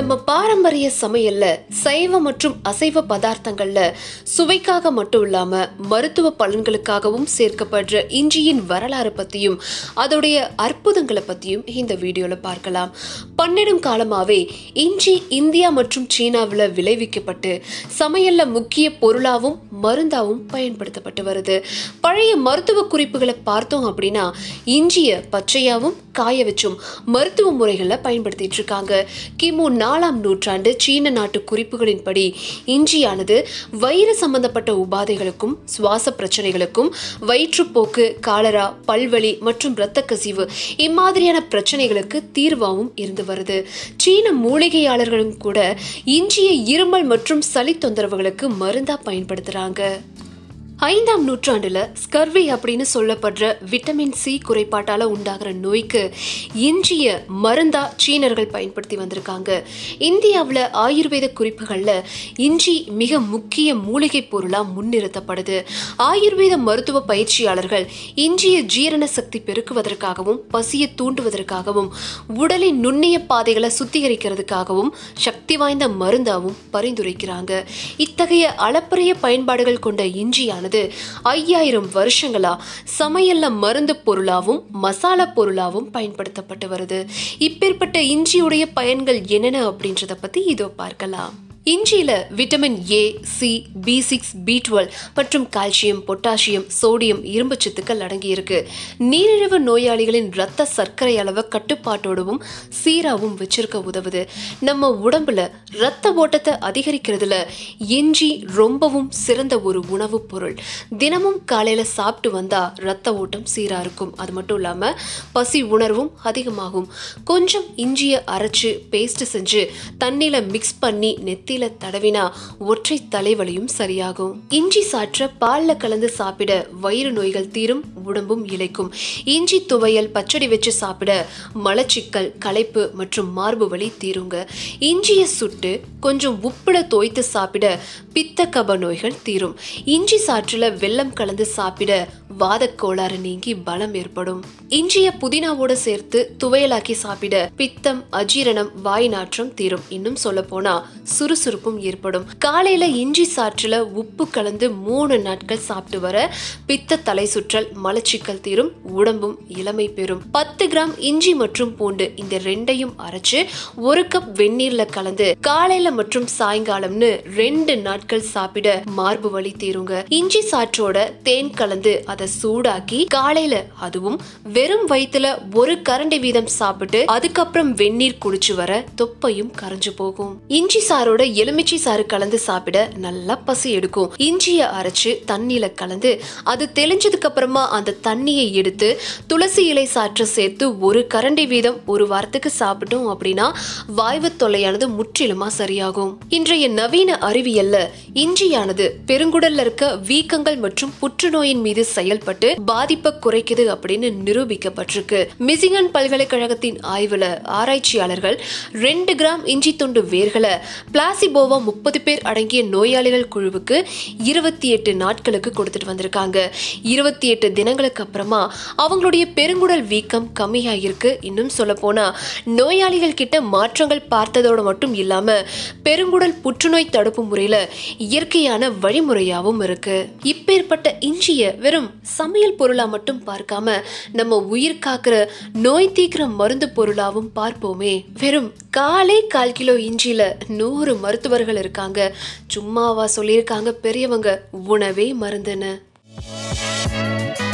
நம்ம பாரம்பரிய சமையல்ல சைவ மற்றும் அசைவ பதார்த்தங்கள்ல சுவைக்காக மட்டும் இல்லாம மருத்துவ பலன்களுக்காகவும் சேர்க்கப்படுற இஞ்சியின் வரலாறு பத்தியும் அதோடைய அற்புதங்களை பத்தியும் இந்த வீடியோல பார்க்கலாம் பன்னெடும் காலமாவே இஞ்சி இந்தியா மற்றும் சீனாவில் விளைவிக்கப்பட்டு சமையல்ல முக்கிய பொருளாவும் மருந்தாவும் பயன்படுத்தப்பட்டு வருது பழைய மருத்துவ குறிப்புகளை பார்த்தோம் அப்படின்னா இஞ்சிய பச்சையாவும் காய வச்சும் மருத்துவ முறைகளில் பயன்படுத்திட்டு இருக்காங்க கிமு நாலாம் நூற்றாண்டு சீன நாட்டு குறிப்புகளின்படி இஞ்சியானது வயிறு சம்பந்தப்பட்ட உபாதைகளுக்கும் சுவாச பிரச்சனைகளுக்கும் வயிற்றுப்போக்கு காலரா பல்வலி மற்றும் இரத்த கசிவு இம்மாதிரியான பிரச்சனைகளுக்கு தீர்வாகவும் இருந்து வருது சீன மூலிகையாளர்களும் கூட இஞ்சிய இருமல் மற்றும் சளி தொந்தரவுகளுக்கு மருந்தா பயன்படுத்துறாங்க ஐந்தாம் நூற்றாண்டுல ஸ்கர்வி அப்படின்னு சொல்லப்படுற விட்டமின் சி குறைபாட்டால உண்டாகிற நோய்க்கு இஞ்சிய மருந்தா சீனர்கள் பயன்படுத்தி வந்திருக்காங்க இந்தியாவில் ஆயுர்வேத குறிப்புகளில் இஞ்சி மிக முக்கிய மூலிகை பொருளா முன்னிறுத்தப்படுது ஆயுர்வேத மருத்துவ பயிற்சியாளர்கள் இஞ்சிய ஜீரண சக்தி பெருக்குவதற்காகவும் பசியை தூண்டுவதற்காகவும் உடலின் நுண்ணிய பாதைகளை சுத்திகரிக்கிறதுக்காகவும் சக்தி வாய்ந்த மருந்தாவும் பரிந்துரைக்கிறாங்க இத்தகைய அளப்பரிய பயன்பாடுகள் கொண்ட இஞ்சியானது ஐயாயிரம் வருஷங்களா சமையல்ல மருந்து பொருளாவும் மசாலா பொருளாவும் பயன்படுத்தப்பட்டு வருது இப்பேற்பட்ட இஞ்சியுடைய பயன்கள் என்னென்ன அப்படின்றத பத்தி இதோ பார்க்கலாம் இஞ்சியில vitamin A C B six B twelve மற்றும் கால்சியம் பொட்டாசியம் சோடியம் இரும்பு சத்துக்கள் அடங்கியிருக்கு நீரிழிவு நோயாளிகளின் இரத்த சர்க்கரை அளவை கட்டுப்பாட்டோடவும் சீராவும் வச்சிருக்க உதவுது நம்ம உடம்புல இரத்த ஓட்டத்தை அதிகரிக்கிறதுல இஞ்சி ரொம்பவும் சிறந்த ஒரு உணவுப் பொருள் தினமும் காலையில சாப்பிட்டு வந்தா இரத்த ஓட்டம் சீரா இருக்கும் அது மட்டும் இல்லாம பசி உணர்வும் அதிகமாகும் கொஞ்சம் இஞ்சியை அரைச்சு பேஸ்ட் செஞ்சு தண்ணியில மிக்ஸ் பண்ணி நெத்தியில தடவினா ஒற்றை தலைவலியும் சரியாகும் இஞ்சி சாற்ற பால்ல கலந்து சாப்பிட வயிறு நோய்கள் தீரும் உடம்பும் இளைக்கும் இஞ்சி துவையல் பச்சடி வச்சு சாப்பிட மலச்சிக்கல் களைப்பு மற்றும் மார்பு வலி தீருங்க இஞ்சியை சுட்டு கொஞ்சம் உப்புல தோய்த்து சாப்பிட பித்த கப நோய்கள் தீரும் இஞ்சி சாற்றுல வெல்லம் கலந்து சாப்பிட வாதக்கோளாறு நீங்கி பலம் ஏற்படும் இஞ்சிய புதினாவோட சேர்த்து துவையலாக்கி சாப்பிட பித்தம் அஜீரணம் வாய் நாற்றம் தீரும் இன்னும் சொல்ல போனா சுறுசுறுப்பும் ஏற்படும் காலையில இஞ்சி சாற்றுல உப்பு கலந்து மூணு நாட்கள் சாப்பிட்டு வர பித்த தலை சுற்றல் மலச்சிக்கல் தீரும் உடம்பும் இளமை பெறும் பத்து கிராம் இஞ்சி மற்றும் பூண்டு இந்த ரெண்டையும் அரைச்சு ஒரு கப் வெந்நீர்ல கலந்து காலையில மற்றும் சாயங்காலம்னு ரெண்டு நாட்கள் சாப்பிட மார்பு வலி தீருங்க இஞ்சி சாற்றோட தேன் கலந்து அதை சூடாக்கி காலையில அதுவும் வெறும் வயிற்றுல ஒரு கரண்டி வீதம் சாப்பிட்டு அதுக்கப்புறம் வெந்நீர் குடிச்சு வர தொப்பையும் கரைஞ்சு போகும் இஞ்சி சாரோட எலுமிச்சை சாறு கலந்து சாப்பிட நல்லா பசி எடுக்கும் இஞ்சிய அரைச்சு தண்ணியில கலந்து அது தெளிஞ்சதுக்கு அப்புறமா அந்த தண்ணியை எடுத்து துளசி இலை சாற்ற சேர்த்து ஒரு கரண்டி வீதம் ஒரு வாரத்துக்கு சாப்பிட்டோம் அப்படின்னா வாய்வு தொல்லையானது முற்றிலுமா சரியாகும் இன்றைய நவீன அறிவியல்ல இஞ்சியானது பெருங்குடல்ல இருக்க வீக்கங்கள் மற்றும் புற்றுநோயின் மீது செயல்பட்டு பாதிப்பை குறைக்குது அப்படின்னு நிரூபிக்கப்பட்டிருக்கு மிசிகன் பல்கலைக்கழகத்தின் ஆய்வுல ஆராய்ச்சியாளர்கள் ரெண்டு கிராம் இஞ்சி துண்டு வேர்களை பிளாசிபோவா முப்பது பேர் அடங்கிய நோயாளிகள் குழுவுக்கு இருபத்தி எட்டு நாட்களுக்கு கொடுத்துட்டு வந்திருக்காங்க இருபத்தி எட்டு தினங்களுக்கு அப்புறமா அவங்களுடைய பெருங்குடல் வீக்கம் கம்மியாயிருக்கு இன்னும் சொல்ல போனா நோயாளிகள் கிட்ட மாற்றங்கள் பார்த்ததோட மட்டும் இல்லாம பெருங்குடல் புற்றுநோய் தடுப்பு முறையில இயற்கையான வழிமுறையாவும் இருக்கு இப்பேற்பட்ட இஞ்சிய வெறும் சமையல் பொருளா மட்டும் பார்க்காம நம்ம உயிர் காக்கிற நோய் தீக்கிற மருந்து பொருளாவும் பார்ப்போமே வெறும் காலே கால் கிலோ இஞ்சியில நூறு மருத்துவர்கள் இருக்காங்க சும்மாவா சொல்லியிருக்காங்க பெரியவங்க உணவே மருந்துன்னு